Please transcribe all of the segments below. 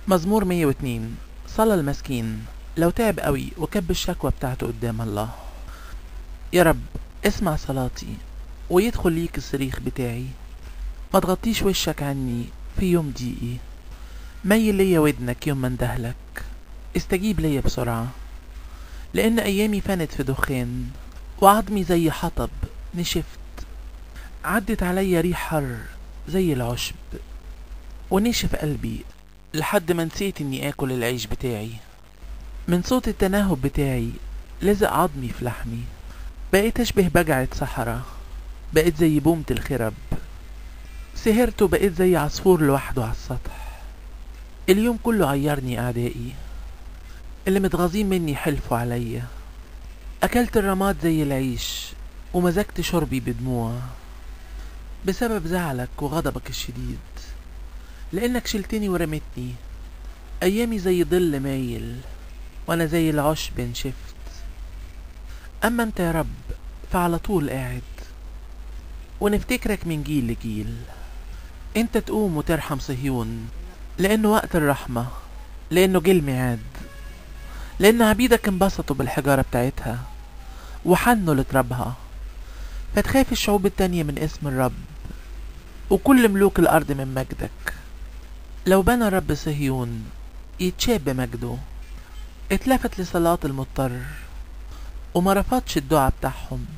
مزمور 102 صلى المسكين لو تعب قوي وكب الشكوى بتاعته قدام الله يا رب اسمع صلاتي ويدخل ليك الصريخ بتاعي ما تغطيش وشك عني في يوم ضيقي ميل ليا ودنك يوم ما اندهلك استجيب ليا بسرعة لأن أيامي فنت في دخان وعظمي زي حطب نشفت عدت عليا ريح حر زي العشب ونشف قلبي لحد ما نسيت اني اكل العيش بتاعي من صوت التنهب بتاعي لزق عظمي في لحمي بقيت اشبه بجعة صحراء بقيت زي بومة الخرب سهرت وبقيت زي عصفور لوحده على السطح اليوم كله عيرني اعدائي اللي متغاظين مني حلفوا عليا اكلت الرماد زي العيش ومزجت شربي بدموع بسبب زعلك وغضبك الشديد لانك شلتني ورمتني ايامي زي ظل مايل وانا زي العشب نشفت اما انت يا رب فعلى طول قاعد ونفتكرك من جيل لجيل انت تقوم وترحم صهيون لانه وقت الرحمة لانه جه الميعاد لان عبيدك انبسطوا بالحجارة بتاعتها وحنوا لترابها فتخاف الشعوب التانية من اسم الرب وكل ملوك الأرض من مجدك لو بنى رب صهيون يتشاب بمجده اتلفت لصلاة المضطر وما رفضش الدعاء بتاعهم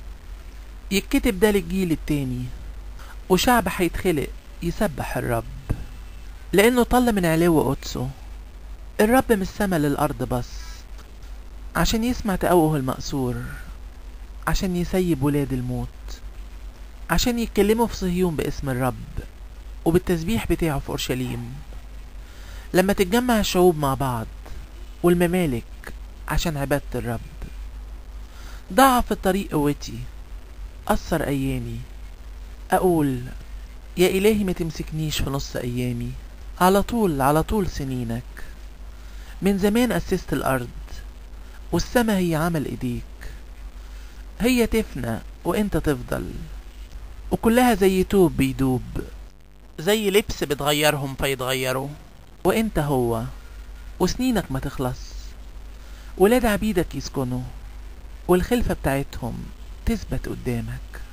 يتكتب ده للجيل التاني وشعب هيتخلق يسبح الرب لأنه طل من علو قدسه الرب من السما للأرض بس عشان يسمع تأوه المأسور عشان يسيب ولاد الموت عشان يتكلموا في صهيون باسم الرب وبالتسبيح بتاعه في أورشليم لما تتجمع الشعوب مع بعض والممالك عشان عبادة الرب ضاع في الطريق قوتي أثر أيامي أقول يا إلهي ما تمسكنيش في نص أيامي على طول على طول سنينك من زمان أسست الأرض والسما هي عمل إيديك هي تفنى وانت تفضل وكلها زي توب بيدوب زي لبس بتغيرهم فيتغيروا وانت هو وسنينك ما تخلص ولاد عبيدك يسكنوا والخلفة بتاعتهم تثبت قدامك